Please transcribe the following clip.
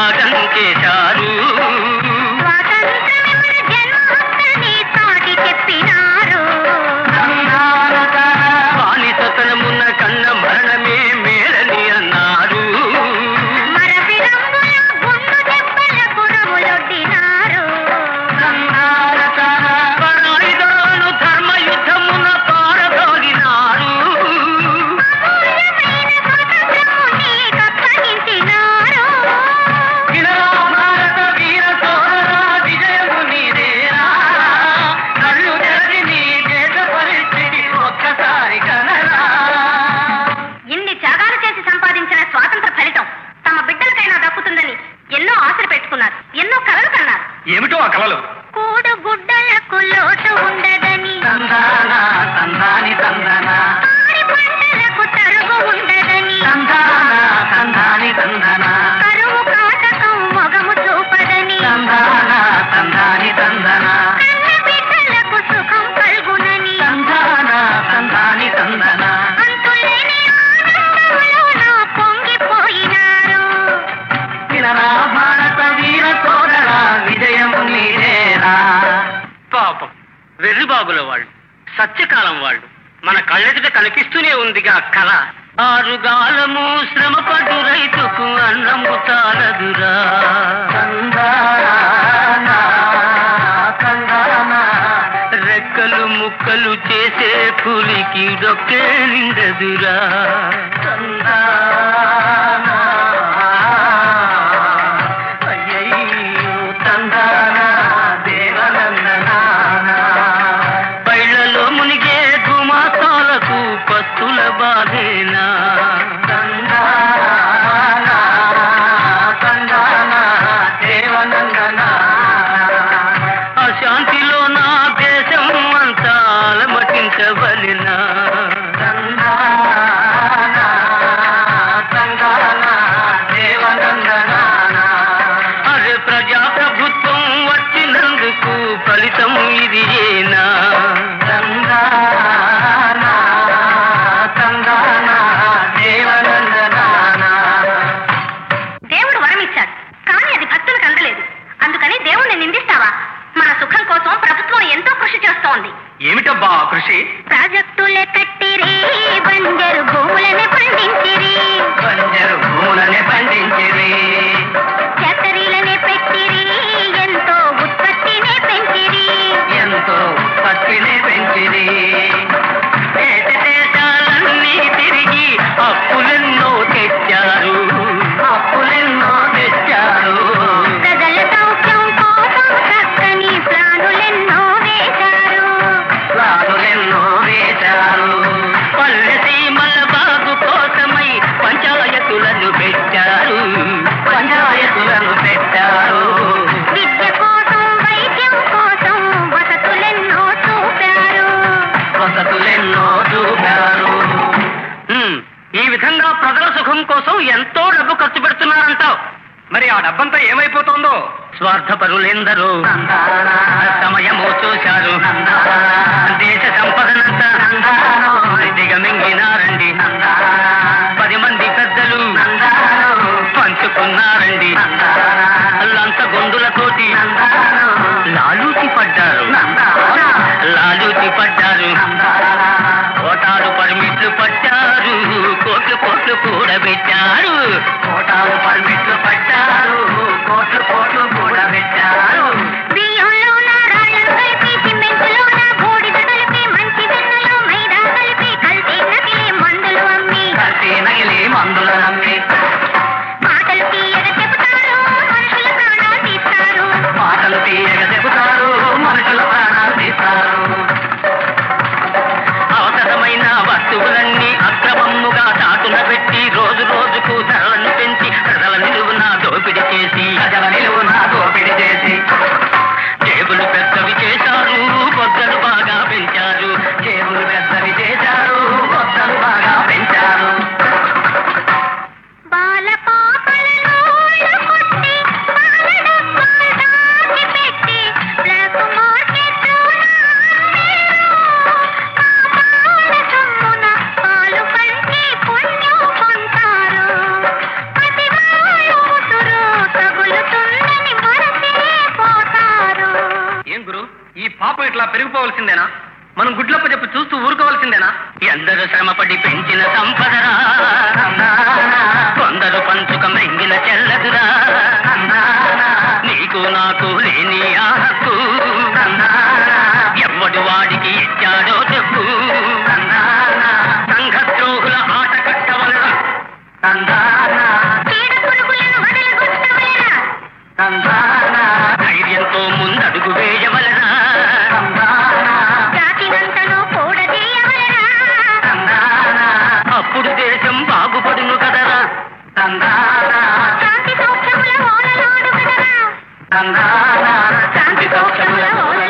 త్యాగం చేశారు స్వాతంత్రమిమ్మ జన్మహక్కని చాటి చెప్పినారు బానిసతనమున్న కన్న మరణమే మేలని అన్నారు మరపిరంగుల గుండు దెబ్బల గుణములొడ్డినారు పరాయిదాను ధర్మయుద్ధమున పారదోలినారు అమూల్యమైన స్వాతంత్రము నీకప్పగించినారు ఇలా భారత వీర సోదరా విజయము నీదేరా కళ్ళు తెరచి నీ దేశ పరిస్థితి ఒక్కసారి కనరా ఇన్ని త్యాగాలు చేసి సంపాదించిన స్వాతంత్ర ఫలితం తమ బిడ్డలకైనా దక్కుతుందని ఎన్నో ఆశలు పెట్టుకున్నారు ఎన్నో కలలు కన్నారు ఏమిటో ఆ కలలు కూడు గుడ్డలకు లోటు ఉండదని తందాన తందాని తందన పాడి పంటలకు తరుగు ఉండదని తందాన తందాని తందన కరువు కాటకం మొగము చూపదని తందాన తందాని తందన కన్న బిడ్డలకు సుఖం కలుగునని తందాన తందాని తందన అంతులేని ఆనందంలో నా పొంగిపోయినారు వినరా భారత వీర సోదరా విజయము నీదేరా పాపం వెర్రిబాబుల వాళ్ళు సత్యకాలం వాళ్ళు మన కళ్ళెదుట కనిపిస్తూనే ఉందిగా కళ ఆరుగాలము శ్రమపడు రైతుకు అన్నము చాలదురా రెక్కలు ముక్కలు చేసే పులికి డొక్కే నిండదురా అయ్యయ్యో తందానా దేవనందనానా బయళ్ళలో మునిగే గుమాస్తాలకు పస్తుల బాధేనా తందానా తందానా దేవనందనానా అశాంతిలో నా దేశం అంతా అలమటించవలెనా తందానా తందానా దేవనందనానా అరే ప్రజాప్రభుత్వం వచ్చినందుకు ఫలితం ఇది ఏనా తందానా తందానా దేవనందనానా దేవుడు వరమిచ్చాడు కానీ అది భక్తులకు అందలేదు అందుకని దేవుణ్ణి నిందిస్తావా మన సుఖం కోసం ప్రభుత్వం ఎంతో కృషి చేస్తోంది ఏమిటబ్బా ఆ కృషి ప్రాజెక్టులే కట్టిరి బంజరు భూములని పండించిరి బంజరు భూములనే పండించిరి ఫ్యాక్టరీలనే పెట్టిరి ఎంతో ఉత్పత్తినే పెంచిరి ఎంతో ఉత్పత్తిని పెంచిరి దేశ దేశాలన్నీ తిరిగి అప్పులెన్నో తెచ్చారు అప్పులెన్నో తెచ్చారు ప్రజల సౌఖ్యం కోసం చక్కని ప్లానులెన్నో వేశారు రాజులెన్నో వేశారు పల్లె సీమల బాగు కోసమై పంచాయతులను పెట్టారు పంచాయతులను పెట్టారు విద్య కోసం వైద్యం కోసం వసతులెన్నో చూపారు వసతులెన్నో చూపారు ఉమ్, ఈ విధంగా ప్రజల సుఖం కోసం ఎంతో డబ్బు ఖర్చు పెడుతున్నారంటావు మరి ఆ డబ్బంతా ఏమైపోతుందో స్వార్థపరులెందరూ సమయము చూశారు దేశ సంపదనంతా దిగమింగినారండి పది మంది పెద్దలు పంచుకున్నారండి లంచ గొంతులతోటి లాలూచి పడ్డారు లాలూచి పడ్డారు కోటాలు పర్మిట్లు పట్టారు కోట్లు కోట్లు కూడబెట్టారు కోటాలు పర్మిట్లు పట్టారు కోట్లు కోట్లు కూడబెట్టారు బియ్యంలో నారాళ్ళను కలిపి సిమెంటులో నా బూడిద కలిపి మంచి వెన్నలో మైదా కలిపి కల్తీ నకిలీ మందులు అమ్మి కల్తీ నగిలి మందుల నమ్మి మాటలు తీయగా చెబుతారు మనుషుల ప్రాణాలు తీస్తారు మాటలు తీయగా చెబుతారు మనుషుల ప్రాణాలు తీస్తారు అవసరమైన వస్తువులన్నీ అక్రమముగా చాటున పెట్టి రోజు రోజుకు ఇట్లా పెరిగిపోవలసిందేనా మనం గుడ్లప్ప చెప్పి చూస్తూ ఊరుకోవాల్సిందేనా ఎందరు శ్రమపడి పెంచిన సంపదరా కొందరు పంచుక మెంగిన చెల్లదురా నీకు నాకు లేని ఆ హక్కు ఎవ్వడు వాడికి ఇచ్చాడో చెప్పు సంఘద్రోహుల ఆట కట్టవలన చీడ పురుగులను వదలగొట్టవలెనా ధైర్యంతో ముందడుగు వేయవలనా జాతినంతను కూడదీయవలెనా అప్పుడు దేశం బాగుపడును కదరా శాంతి సౌఖ్యముల ఓలలాడు కదరా శాంతి సౌఖ్యముల ఓల